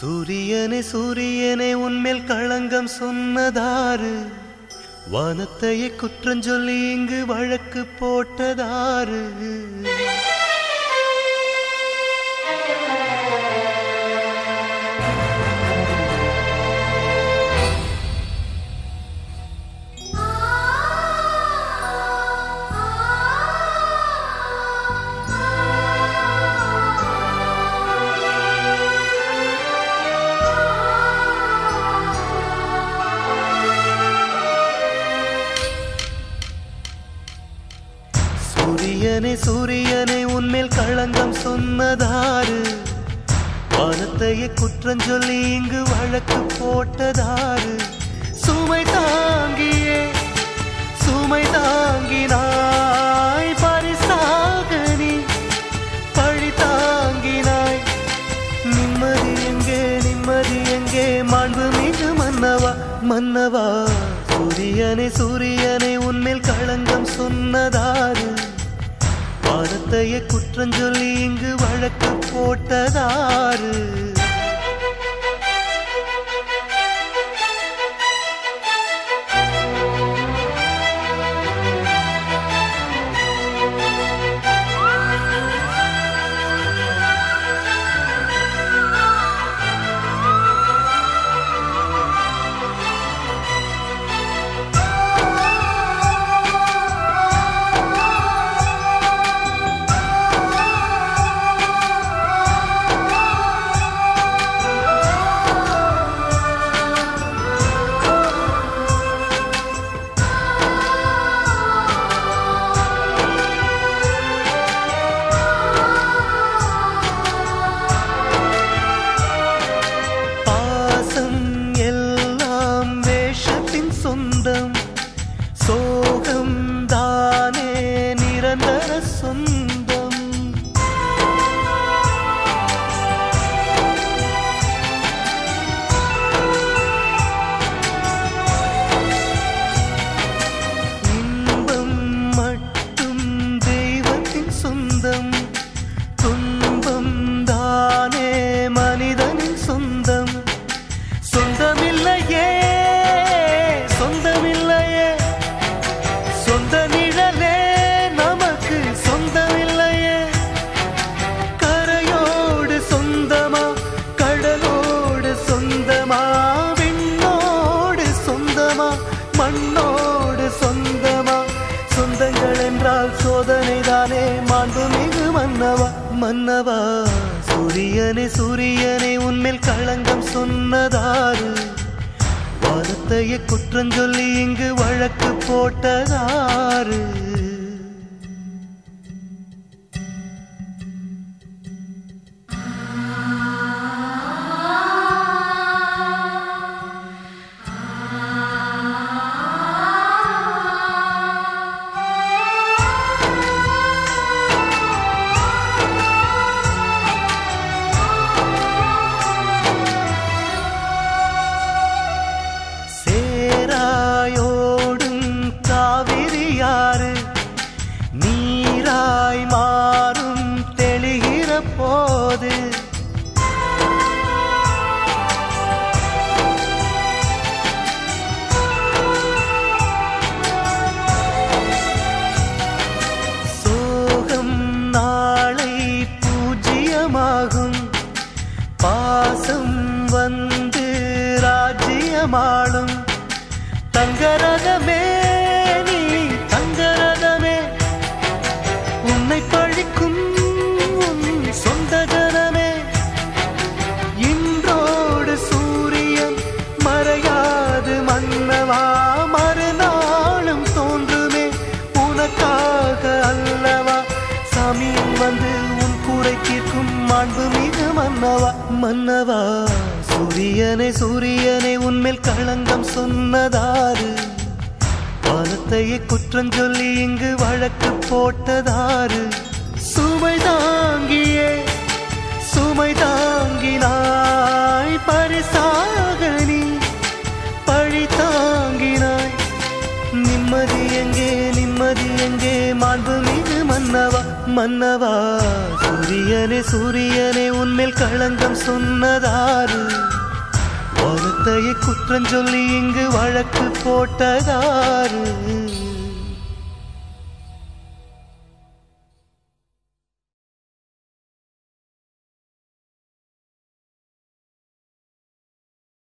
சூரியனே சூரியனே உன்மேல் களங்கம் சொன்னதாரு வானத்தையே குற்றஞ்சொல்லி இங்கு வழக்கு போட்டதாரு சூரியனே சூரியனே உன்மேல் களங்கம் சொன்னதாரு வானத்தையே குற்றஞ்சொல்லி இங்கு வழக்கு போட்டதாரு சுமை தாங்கியே சுமை தாங்கினாய் பரிசாக நீ பழி தாங்கினாய் நிம்மதி எங்கே நிம்மதி எங்கே மாண்பு மிகு மன்னவா மன்னவா சூரியனே சூரியனே உன்மேல் களங்கம் சொன்னதாரு வானத்தையே குற்றஞ்சொல்லி இங்கு வழக்கு போட்டதாரு பாசம் எல்லாம் வேஷத்தின் சொந்தம் சோகம் தானே நிரந்தர சொந்தம் இன்பம் மட்டும் தெய்வத்தின் சொந்தம் துன்பம் தானே மனிதனின் சொந்தம் சொந்தமில்லையே சொந்தமில்லையே சொந்த நிழலே நமக்கு சொந்தமில்லையே கரையோடு சொந்தமா கடலோடு சொந்தமா விண்ணோடு சொந்தமா மண்ணோடு சொந்தமா சொந்தங்கள் என்றால் சோதனை தானே மாண்புமிகு மன்னவா மன்னவா சூரியனே சூரியனே உன்மேல் களங்கம் சொன்னதாரு வானத்தையே குற்றஞ்சொல்லி இங்கு வழக்கு போட்டதாரு சேராயோடும் காவிரியாறு நீராய் மாறும் தெளிகிற போது சோகம் நாளை பூஜ்யமாகும் பாசம் வந்து ராஜ்யமாளும் தங்கரதமே நீ தங்கரதமே உன்னை பழிக்கும் உன் சொந்த ஜனமே இன்றோடு சூரியன் மறையாது மன்னவா மறுநாளும் தோன்றுமே உனக்காக அல்லவா சாமியும் வந்து உன் கூரை தீர்க்கும் மாண்பு மிகு மன்னவா மன்னவா சூரியனே சூரியனே உன்மேல் களங்கம் சொன்னதாரு வானத்தையே குற்றஞ்சொல்லி இங்கு வழக்கு போட்டதாரு சுமை தாங்கியே சுமை தாங்கினாய் பரிசாக நீ பழி தாங்கினாய் நிம்மதி எங்கே நிம்மதி எங்கே மாண்பு மிகு மன்னவா மன்னவா சூரியனே சூரியனே உன்மேல் களங்கம் சொன்னதாரு வானத்தையே குற்றம் சொல்லி இங்கு வழக்கு போட்டதாரு